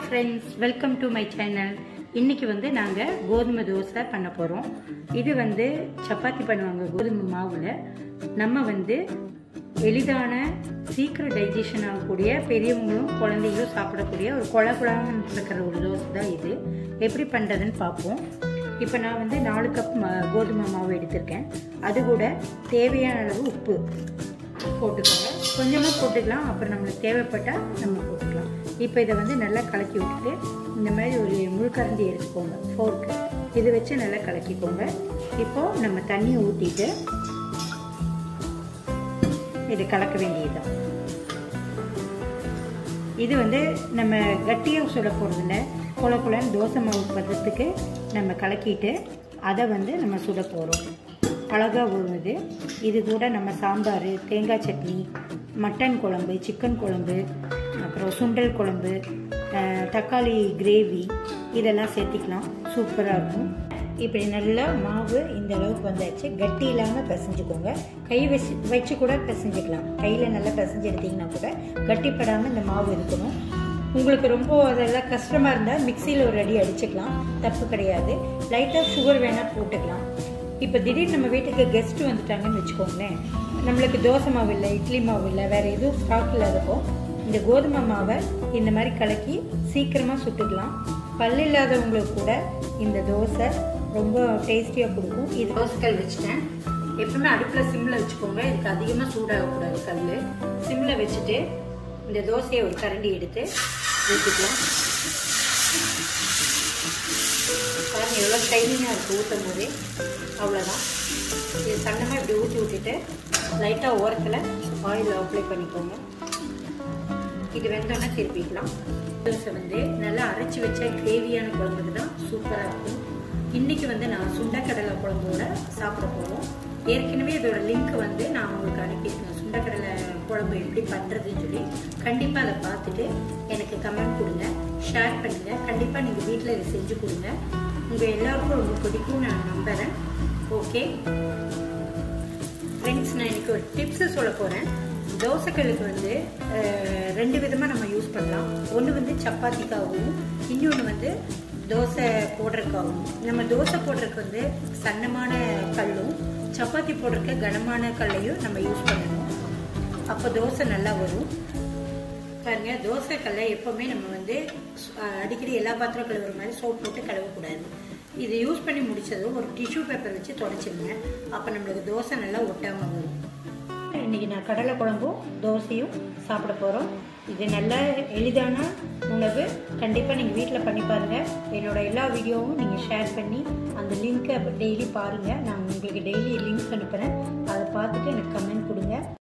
friends welcome to my channel இன்னைக்கு வந்து நாங்கள் கோதுமை தோசை பண்ண போகிறோம் இது வந்து சப்பாத்தி பண்ணுவாங்க கோதுமை மாவில் நம்ம வந்து எளிதான சீக்கிரம் டைஜஷன் ஆகக்கூடிய பெரியவங்களும் குழந்தைகளும் சாப்பிடக்கூடிய ஒரு குழ குழான்னு இருக்கிற ஒரு தோசை தான் இது எப்படி பண்ணுறதுன்னு பார்ப்போம் இப்போ நான் வந்து நாலு கப் ம- கோதுமை மாவு எடுத்திருக்கேன் அது கூட தேவையான அளவு உப்பு போட்டுக்கோங்க கொஞ்சமாக போட்டுக்கலாம் அப்புறம் நம்மளுக்கு தேவைப்பட்டால் நம்ம போட்டுக்கலாம் இப்போ இதை வந்து நல்லா கலக்கி விட்டுட்டு இந்த மாதிரி ஒரு முழுக்கரண்டி எடுத்துக்கோங்க ஃபோர்க்கு இது வச்சு நல்லா கலக்கிக்கோங்க இப்போது நம்ம தண்ணியை ஊற்றிட்டு இது கலக்க வேண்டியதுதான் இது வந்து நம்ம கட்டியாக சுட போகிறதில்ல குல குலன்னு தோசை மாவு பதத்துக்கு நம்ம கலக்கிட்டு அதை வந்து நம்ம சுட போகிறோம் அழகாக வருவது இது கூட நம்ம சாம்பார் தேங்காய் சட்னி மட்டன் குழம்பு சிக்கன் குழம்பு அப்புறம் சுண்டல் குழம்பு அஹ், தக்காளி கிரேவி இதெல்லாம் சேர்த்திக்கலாம் சூப்பராக இருக்கும் இப்படி நல்லா மாவு இந்த அளவுக்கு வந்தாச்சு கட்டி இல்லாமல் பிசைஞ்சுக்கோங்க கை வச்சு வச்சு கூட பிசைஞ்சுக்கலாம் கையில் நல்லா பிசைஞ்சு எடுத்தீங்கன்னா கூட கட்டிப்படாமல் இந்த மாவு இருக்கணும் உங்களுக்கு ரொம்ப அதெல்லாம் கஷ்டமாக இருந்தால் மிக்சியில் ஒரு அடி அடிச்சுக்கலாம் தப்பு கிடையாது லைட்டாக சுகர் வேணால் போட்டுக்கலாம் இப்போ திடீர்னு நம்ம வீட்டுக்கு கெஸ்ட்டு வந்துட்டாங்கன்னு வச்சுக்கோங்களேன் நம்மளுக்கு தோசை மாவு இல்லை இட்லி மாவு இல்லை வேறு எதுவும் ஸ்டாக் இல்லாதப்போ இந்த கோதுமை மாவை இந்த மாதிரி கலக்கி சீக்கிரமாக சுட்டுக்கலாம் பல் இல்லாதவங்களுக்கு கூட இந்த தோசை ரொம்ப டேஸ்டியாக கொடுக்கும் இது தோசைக்கல் வச்சுட்டேன் எப்பவுமே அடுப்பில் சிம்மில் வச்சுக்கோங்க இதுக்கு அதிகமாக சூடாகக்கூடாது கல் சிம்மில் வச்சுட்டு இந்த தோசையை ஒரு கரண்டி எடுத்து ஊற்றிக்கலாம் பாருங்க எவ்வளோ ஷைனிங்காக இருக்குது ஊற்றும் போதே அவ்வளோதான் இது சன்னமாக இப்படி ஊற்றி விட்டுட்டு லைட்டாக ஓரத்தில் ஆயில் அப்ளை பண்ணிக்கோங்க இது வெந்தோன்னா திருப்பிக்கலாம் தோசை வந்து நல்லா அரைச்சி வச்ச கிரேவியான குழம்புக்கு தான் சூப்பராக இருக்கும் இன்னைக்கு வந்து நான் சுண்டக்கடலை குழம்போட சாப்பிட போகிறோம் ஏற்கனவே இதோட லிங்க் வந்து நான் உங்களுக்கு அனுப்பியிருக்கேன் சுண்டக்கடலை குழம்பு எப்படி பண்ணுறதுன்னு சொல்லி கண்டிப்பாக அதை பார்த்துட்டு எனக்கு கமெண்ட் கொடுங்க ஷேர் பண்ணுங்கள் கண்டிப்பாக நீங்கள் வீட்டில் இதை செஞ்சு கொடுங்க உங்கள் எல்லாருக்கும் ரொம்ப பிடிக்கும் நான் நம்புகிறேன் ஓகே ஃப்ரெண்ட்ஸ் நான் இன்னைக்கு ஒரு டிப்ஸு சொல்ல போகிறேன் தோசைக்கல்லுக்கு வந்து அஹ், ரெண்டு விதமாக நம்ம யூஸ் பண்ணலாம் ஒன்று வந்து சப்பாத்திக்காகவும் இன்னொன்று வந்து தோசை போடுறதுக்காகவும் நம்ம தோசை போடுறதுக்கு வந்து சன்னமான கல்லும் சப்பாத்தி போடுறதுக்கு கனமான கல்லையும் நம்ம யூஸ் பண்ணணும் அப்போ தோசை நல்லா வரும் பாருங்க தோசை கல்லை எப்போவுமே நம்ம வந்து அஹ், அடிக்கடி எல்லா பாத்திரம் கழுவுற மாதிரி சோப் போட்டு கழுவக்கூடாது இது யூஸ் பண்ணி முடிச்சதும் ஒரு டிஷ்யூ பேப்பர் வச்சு தொடச்சிருங்க அப்போ நம்மளுக்கு தோசை நல்லா ஒட்டாமல் வரும் இன்னைக்கு நான் கடலை குழம்பும் தோசையும் சாப்பிட போகிறோம் இது நல்ல எளிதான உணவு கண்டிப்பாக நீங்கள் வீட்டில் பண்ணி பாருங்கள் என்னோட எல்லா வீடியோவும் நீங்கள் ஷேர் பண்ணி அந்த லிங்க்கை டெய்லி பாருங்கள் நான் உங்களுக்கு டெய்லி லிங்க் அனுப்புகிறேன் அதை பார்த்துட்டு எனக்கு கமெண்ட் கொடுங்க